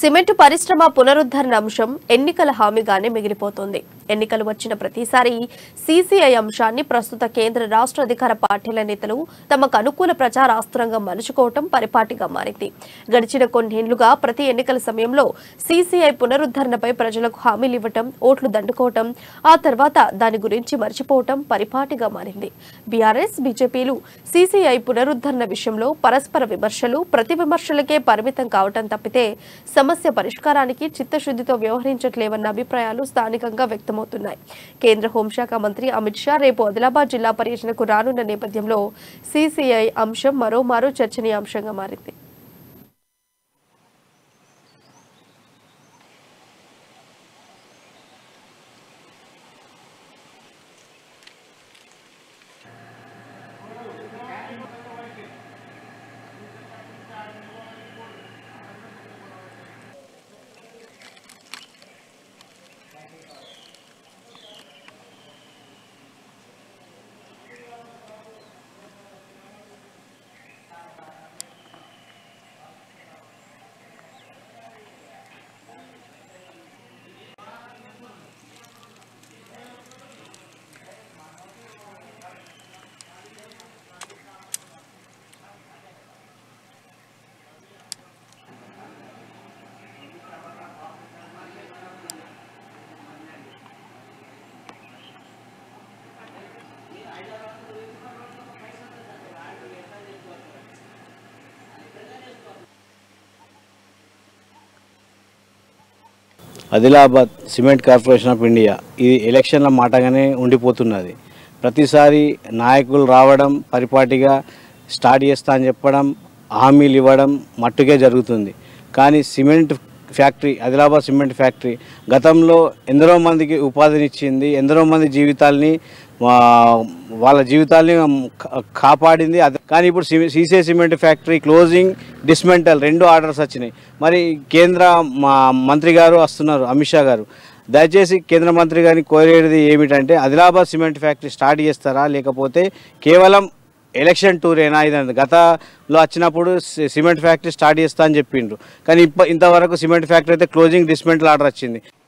cement పరిశ్రమ పునరుద్ధరణ అంశం ఎన్నికల హామీగానే మిగిలిపోతోంది ఎన్నికలు వచ్చిన ప్రతిసారి సీసీఐ అంశాన్ని ప్రస్తుత కేంద్ర రాష్ట్ర అధికార పార్టీల నేతలు తమకు అనుకూల ప్రచారాస్త్రంగా మలుచుకోవటం పరిపాటిగా మారింది గడిచిన కొన్నేళ్లుగా ప్రతి ఎన్నికల సమయంలో సీసీఐ పునరుద్ధరణపై ప్రజలకు హామీలు ఇవ్వటం ఓట్లు దండుకోవటం ఆ తర్వాత దాని గురించి మర్చిపోవటం పరిపాటిగా మారింది బీఆర్ఎస్ బీజేపీలు సీసీఐ పునరుద్ధరణ విషయంలో పరస్పర విమర్శలు ప్రతి విమర్శలకే పరిమితం కావటం తప్పితే సమస్య పరిష్కారానికి చిత్తశుద్ధితో వ్యవహరించట్లేవన్న అభిప్రాయాలు స్థానికంగా వ్యక్తమవుతున్నాయి కేంద్ర హోంశాఖ మంత్రి అమిత్ షా రేపు ఆదిలాబాద్ జిల్లా పర్యటనకు రానున్న నేపథ్యంలో సీసీఐ అంశం మరోమారు చర్చనీయాంశంగా మారింది Adilabad cement corporation of India ఇది ఎలక్షన్ల మాటగానే ఉండిపోతున్నది ప్రతిసారి నాయకులు రావడం పరిపాటిగా స్టార్ట్ చేస్తా అని చెప్పడం హామీలు ఇవ్వడం మట్టుకే జరుగుతుంది కానీ cement factory Adilabad cement factory గతంలో ఎందరో మందికి ఉపాధినిచ్చింది ఎందరో మంది జీవితాల్ని ఆ, వాళ్ళ జీవితాల్ని కా- కాపాడింది అది కానీ ఇప్పుడు CC cement factory closing dismantle రెండు ఆర్డర్స్ వచ్చినాయి మరి కేంద్ర మా మంత్రి గారు వస్తున్నారు అమిత్ షా గారు దయచేసి కేంద్ర మంత్రి గారిని కోరేది ఏమిటంటే ఆదిలాబాద్ సిమెంట్ ఫ్యాక్టరీ స్టార్ట్ చేస్తారా లేకపోతే కేవలం ఎలక్షన్ టూరేనా ఇదని గతంలో వచ్చినప్పుడు సి- సిమెంట్ ఫ్యాక్టరీ స్టార్ట్ చేస్తా అని చెప్పిండ్రు కానీ ఇప్ప ఇంతవరకు సిమెంట్ ఫ్యాక్టరీ అయితే క్లోజింగ్ డిస్మెంటల్ ఆర్డర్ వచ్చింది